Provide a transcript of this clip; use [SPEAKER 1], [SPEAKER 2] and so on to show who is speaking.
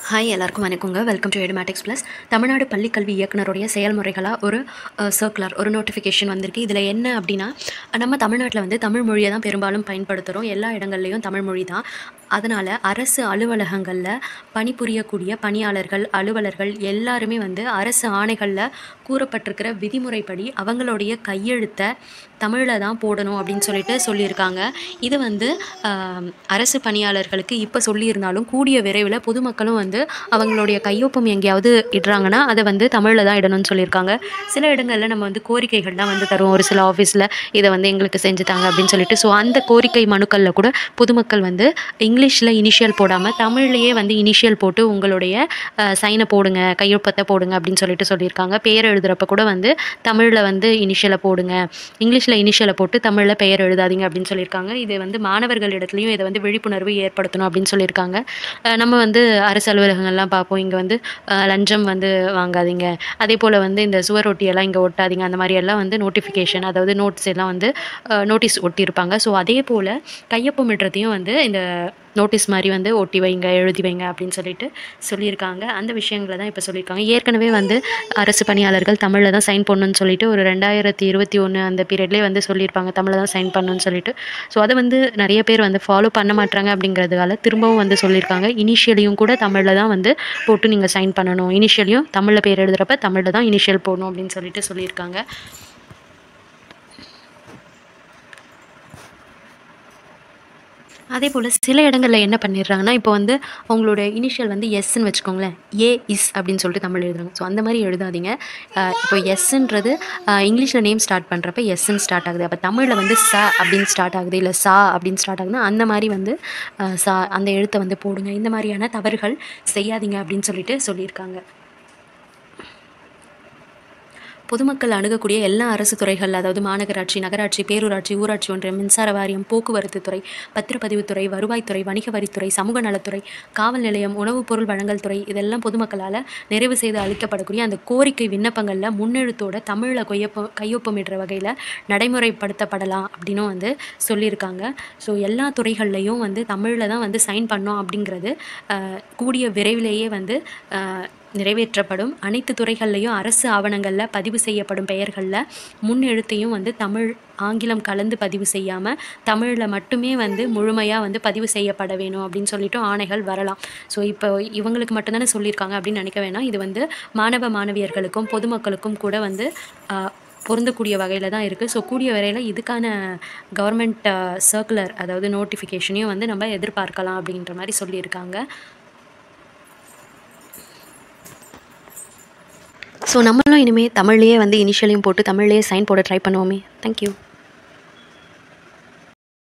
[SPEAKER 1] hi எல்லாருக்கும் வணக்கங்க welcome to Edumatics plus Tamil Nadu பள்ளிக்கல்வி இயக்குனருடைய செயல்முறைகளாக ஒரு சர்க்குலர் ஒரு நோட்டிஃபிகேஷன் வந்திருக்கு இதில் என்ன அப்படின்னா நம்ம தமிழ்நாட்டில் வந்து தமிழ் மொழியை தான் பெரும்பாலும் பயன்படுத்துகிறோம் எல்லா இடங்கள்லையும் தமிழ் மொழி தான் அதனால் அரசு அலுவலகங்களில் பணிபுரியக்கூடிய பணியாளர்கள் அலுவலர்கள் எல்லாருமே வந்து அரசு ஆணைகளில் கூறப்பட்டிருக்கிற விதிமுறைப்படி அவங்களுடைய கையெழுத்தை தமிழில் தான் போடணும் அப்படின்னு சொல்லிட்டு சொல்லியிருக்காங்க இது வந்து ஆம், அரசு பணியாளர்களுக்கு இப்போ சொல்லியிருந்தாலும் கூடிய விரைவில் பொதுமக்களும் வந்து அவங்களுடைய கையொப்பம் எங்கேயாவது இடுறாங்கன்னா அதை வந்து தமிழில் தான் இடணும்னு சொல்லியிருக்காங்க சில இடங்களில் நம்ம வந்து கோரிக்கைகள்லாம் வந்து தருவோம் ஒரு சில ஆஃபீஸில் இதை வந்து எங்களுக்கு செஞ்சு தாங்க அப்படின்னு சொல்லிட்டு ஸோ அந்த கோரிக்கை மனுக்களில் கூட பொதுமக்கள் வந்து இங்கிலீஷில் இனிஷியல் போடாமல் தமிழ்லேயே வந்து இனிஷியல் போட்டு உங்களுடைய சைனை போடுங்க கையொப்பத்தை போடுங்க அப்படின்னு சொல்லிட்டு சொல்லியிருக்காங்க பெயர் எழுதுகிறப்ப கூட வந்து தமிழில் வந்து இனிஷியலை போடுங்க இங்கிலீஷில் இனிஷியலை போட்டு தமிழில் பெயர் எழுதாதீங்க அப்படின்னு சொல்லியிருக்காங்க இது வந்து மாணவர்கள் இடத்துலையும் இதை வந்து விழிப்புணர்வு ஏற்படுத்தணும் அப்படின்னு சொல்லியிருக்காங்க அஹ் நம்ம வந்து அரசு அலுவலகங்கள்லாம் பார்ப்போம் இங்கே வந்து அஹ் லஞ்சம் வந்து வாங்காதீங்க அதே போல் வந்து இந்த சுவரொட்டியெல்லாம் இங்கே ஒட்டாதீங்க அந்த மாதிரி எல்லாம் வந்து நோட்டிஃபிகேஷன் அதாவது நோட்ஸ் எல்லாம் வந்து நோட்டீஸ் ஒட்டியிருப்பாங்க ஸோ அதே போல் கையொப்பமிடுறதையும் வந்து இந்த நோட்டீஸ் மாதிரி வந்து ஒட்டி வைங்க எழுதி வைங்க அப்படின்னு சொல்லிட்டு சொல்லியிருக்காங்க அந்த விஷயங்களை தான் இப்போ சொல்லியிருக்காங்க ஏற்கனவே வந்து அரசு பணியாளர்கள் தமிழில் தான் சைன் பண்ணணும்னு சொல்லிட்டு ஒரு ரெண்டாயிரத்தி இருபத்தி ஒன்று அந்த பீரியட்லேயே வந்து சொல்லியிருப்பாங்க தமிழில் தான் சைன் பண்ணணும்னு சொல்லிட்டு ஸோ அதை வந்து நிறைய பேர் வந்து ஃபாலோ பண்ண மாட்டாங்க அப்படிங்கிறதுனால திரும்பவும் வந்து சொல்லியிருக்காங்க இனிஷியலையும் கூட தமிழில் தான் வந்து போட்டு நீங்கள் சைன் பண்ணணும் இனிஷியலையும் தமிழில் பேர் எழுதுகிறப்ப தமிழில் தான் இனிஷியல் போடணும் அப்படின்னு சொல்லிட்டு சொல்லியிருக்காங்க அதே போல் சில இடங்களில் என்ன பண்ணிடுறாங்கன்னா இப்போ வந்து அவங்களோட இனிஷியல் வந்து எஸ்ன்னு வச்சுக்கோங்களேன் ஏ இஸ் அப்படின்னு சொல்லிட்டு தமிழ் எழுதுறாங்க ஸோ அந்த மாதிரி எழுதாதீங்க அஹ் இப்போ எஸ்ன்றது இங்கிலீஷில் நேம் ஸ்டார்ட் பண்ணுறப்ப எஸ்ன்னு ஸ்டார்ட் ஆகுது அப்போ தமிழில் வந்து ச அப்படின்னு ஸ்டார்ட் ஆகுது இல்லை சா அப்படின்னு ஸ்டார்ட் ஆகுதுன்னா அந்த மாதிரி வந்து அஹ், சா அந்த எழுத்தை வந்து போடுங்க இந்த மாதிரியான தவறுகள் செய்யாதீங்க அப்படின்னு சொல்லிட்டு சொல்லியிருக்காங்க பொதுமக்கள் அணுகக்கூடிய எல்லா அரசு துறைகள் அதாவது மாநகராட்சி நகராட்சி பேரூராட்சி ஊராட்சி ஒன்றியம் மின்சார வாரியம் போக்குவரத்து துறை பத்திரப்பதிவுத்துறை வருவாய்த்துறை வணிக வரித்துறை சமூக நலத்துறை காவல் நிலையம் உணவுப் பொருள் வழங்கல் துறை இதெல்லாம் பொதுமக்களால் நிறைவு செய்து அளிக்கப்படக்கூடிய அந்த கோரிக்கை விண்ணப்பங்களில் முன்னெழுத்தோட தமிழில் கொய்யப்ப கையொப்பமிடுற வகையில் நடைமுறைப்படுத்தப்படலாம் அப்படின்னும் வந்து சொல்லியிருக்காங்க ஸோ எல்லா துறைகள்லையும் வந்து தமிழில் தான் வந்து சைன் பண்ணோம் அப்படிங்கிறது அஹ், கூடிய விரைவிலேயே வந்து அஹ், நிறைவேற்றப்படும் அனைத்து துறைகள்லையும் அரசு ஆவணங்களில் பதிவு செய்யப்படும் பெயர்களில் முன் எழுத்தையும் வந்து தமிழ் ஆங்கிலம் கலந்து பதிவு செய்யாமல் தமிழில் மட்டுமே வந்து முழுமையாக வந்து பதிவு செய்யப்பட வேணும் அப்படின்னு சொல்லிட்டு ஆணைகள் வரலாம் ஸோ இப்போ இவங்களுக்கு மட்டும்தானே சொல்லியிருக்காங்க அப்படின்னு நினைக்க வேணாம் இது வந்து மாணவ மாணவியர்களுக்கும் பொதுமக்களுக்கும் கூட வந்து ஆஹ், பொருந்தக்கூடிய வகையில் தான் இருக்குது ஸோ கூடிய வரையில் இதுக்கான கவர்மெண்ட் சர்க்குலர் அதாவது நோட்டிஃபிகேஷனையும் வந்து நம்ம எதிர்பார்க்கலாம் அப்படின்ற மாதிரி சொல்லியிருக்காங்க ஸோ நம்மளும் இனிமேல் தமிழ்லேயே வந்து இனிஷியலையும் போட்டு தமிழ்லேயே சைன் போட ட்ரை பண்ணுவோமே தேங்க்யூ